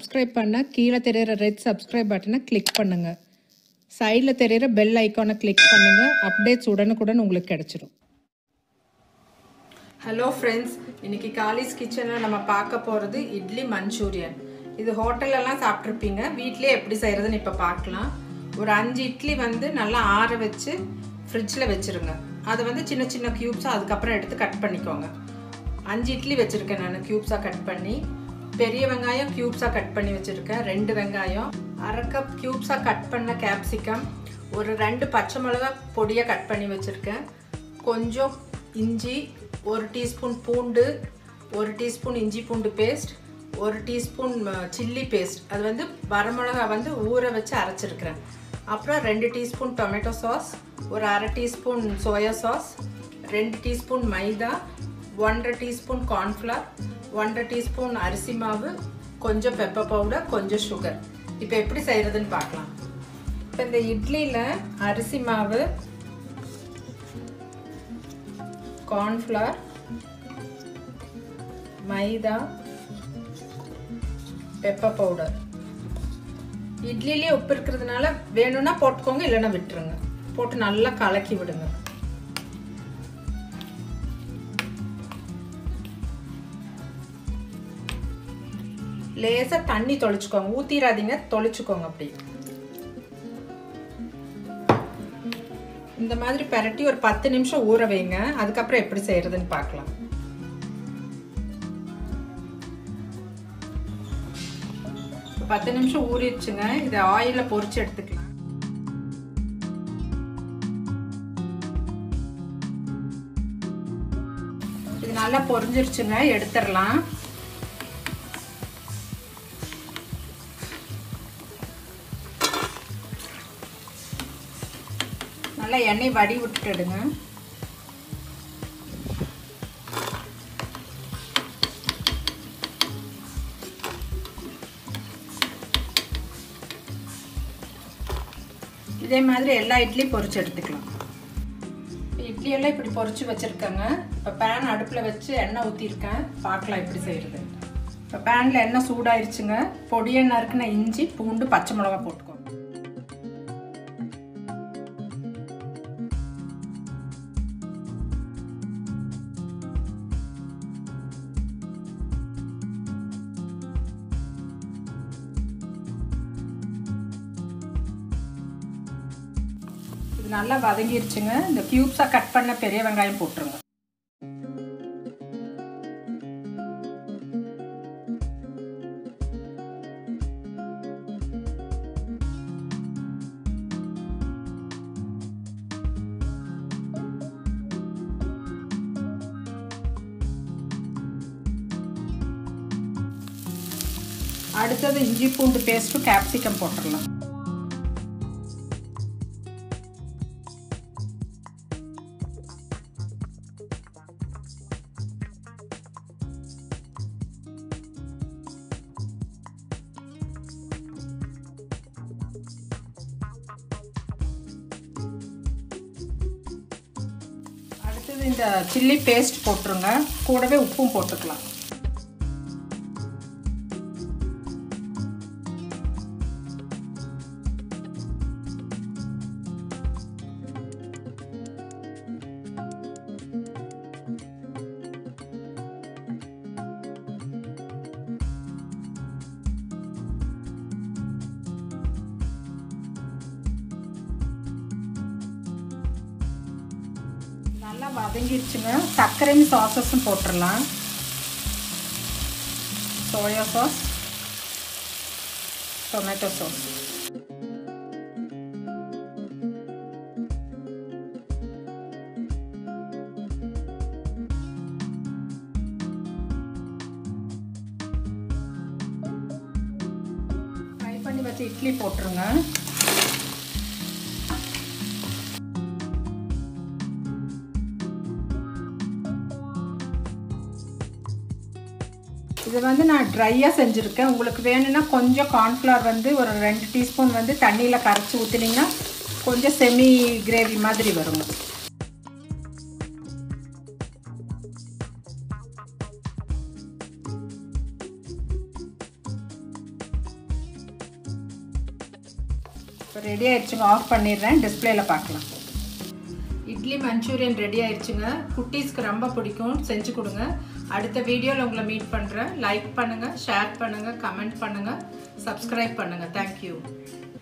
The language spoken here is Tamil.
சப்ஸ்கிரைப் பண்ணால் கீழே தெரியிற ரெட் சப்ஸ்கிரைப் பட்டனை கிளிக் பண்ணுங்கள் சைடில் தெரியிற பெல் ஐக்கானை கிளிக் பண்ணுங்கள் அப்டேட்ஸ் உடனுக்குடன் உங்களுக்கு கிடைச்சிரும் ஹலோ ஃப்ரெண்ட்ஸ் இன்னைக்கு காலிஸ் கிச்சனில் நம்ம பார்க்க போகிறது இட்லி மஞ்சூரியன் இது ஹோட்டல்லலாம் சாப்பிட்ருப்பீங்க வீட்டிலே எப்படி செய்கிறதுன்னு இப்போ பார்க்கலாம் ஒரு அஞ்சு இட்லி வந்து நல்லா ஆற வச்சு ஃப்ரிட்ஜில் வச்சுருங்க அதை வந்து சின்ன சின்ன க்யூப்ஸாக அதுக்கப்புறம் எடுத்து கட் பண்ணிக்கோங்க அஞ்சு இட்லி வச்சுருக்கேன் நான் க்யூப்ஸாக கட் பண்ணி பெரிய வெங்காயம் க்யூப்ஸாக கட் பண்ணி வச்சுருக்கேன் ரெண்டு வெங்காயம் அரை கப் க்யூப்ஸாக கட் பண்ண கேப்சிகம் ஒரு ரெண்டு பச்சை மிளகா பொடியாக கட் பண்ணி வச்சுருக்கேன் கொஞ்சம் இஞ்சி ஒரு டீஸ்பூன் பூண்டு ஒரு டீஸ்பூன் இஞ்சி பூண்டு பேஸ்ட் ஒரு டீஸ்பூன் சில்லி பேஸ்ட் அது வந்து வரமிளகா வந்து ஊற வச்சு அரைச்சிருக்கிறேன் அப்புறம் ரெண்டு டீஸ்பூன் டொமேட்டோ சாஸ் ஒரு அரை டீஸ்பூன் சோயா சாஸ் ரெண்டு டீஸ்பூன் மைதா ஒன்றரை டீஸ்பூன் கார்ன்ஃப்ளவர் ஒன்றரை டீஸ்பூன் அரிசி மாவு கொஞ்சம் பெப்பர் பவுடர் கொஞ்சம் சுகர் இப்போ எப்படி செய்கிறதுன்னு பார்க்கலாம் இப்போ இந்த இட்லியில் அரிசி மாவு கார்ன்ஃப்ளவர் மைதா பெப்பர் பவுடர் இட்லிலே உப்பு இருக்கிறதுனால வேணும்னா போட்டுக்கோங்க இல்லைன்னா விட்டுருங்க போட்டு நல்லா கலக்கி விடுங்க லேசாக தண்ணி தொளிச்சுக்கோங்க ஊற்றிடாதீங்க தொளிச்சுக்கோங்க அப்படி இந்த மாதிரி பெரட்டி ஒரு பத்து நிமிஷம் ஊற வைங்க அதுக்கப்புறம் எப்படி செய்யறதுன்னு பார்க்கலாம் பத்து நிமிஷம் ஊறிடுச்சுங்க இதை ஆயிலில் பொரிச்சு எடுத்துக்கலாம் இது நல்லா பொரிஞ்சிருச்சுங்க எடுத்துடலாம் நல்லா எண்ணெய் வடி விட்டுடுங்க இதே மாதிரி எல்லா இட்லியும் பொரிச்சு எடுத்துக்கலாம் இட்லி எல்லாம் இப்படி பொரிச்சு வச்சுருக்கேங்க இப்போ பேன் அடுப்பில் வச்சு எண்ணெய் ஊற்றிருக்கேன் பார்க்கலாம் எப்படி செய்கிறது இப்போ பேனில் எண்ணெய் சூடாயிருச்சுங்க பொடி எண்ணெய் இருக்குன்னு இஞ்சி பூண்டு பச்சை மிளகா போட்டுக்கோங்க இது நல்லா வதங்கிருச்சுங்க இந்த க்யூப்ஸாக கட் பண்ண பெரிய வெங்காயம் போட்டுருங்க அடுத்தது இஞ்சி பூண்டு பேஸ்ட்டும் கேப்சிகம் போட்டுடலாம் அடுத்தது இந்த சில்லி பேஸ்ட் போட்டுருங்க கூடவே உப்பும் போட்டுக்கலாம் நல்லா வதங்கிடுச்சுங்க சர்க்கரையும் சாசஸும் போட்டுடலாம் soya sauce tomato sauce fry பண்ணி வச்ச இட்லி போட்டுருங்க இது வந்து நான் ட்ரையாக செஞ்சுருக்கேன் உங்களுக்கு வேணும்னா கொஞ்சம் கார்ன்ஃப்ளவர் வந்து ஒரு ரெண்டு டீஸ்பூன் வந்து தண்ணியில் கரைச்சி ஊற்றினீங்கன்னா கொஞ்சம் செமி கிரேவி மாதிரி வருங்க ரெடி ஆயிடுச்சுங்க ஆஃப் பண்ணிடுறேன் டிஸ்பிளேல பார்க்கலாம் இட்லி மஞ்சூரியன் ரெடி ஆயிடுச்சுங்க குட்டீஸ்க்கு ரொம்ப பிடிக்கும் செஞ்சு கொடுங்க அடுத்த வீடியோவில் உங்களை மீட் பண்ணுறேன் லைக் பண்ணுங்கள் ஷேர் பண்ணுங்கள் கமெண்ட் பண்ணுங்கள் சப்ஸ்கிரைப் பண்ணுங்கள் தேங்க்யூ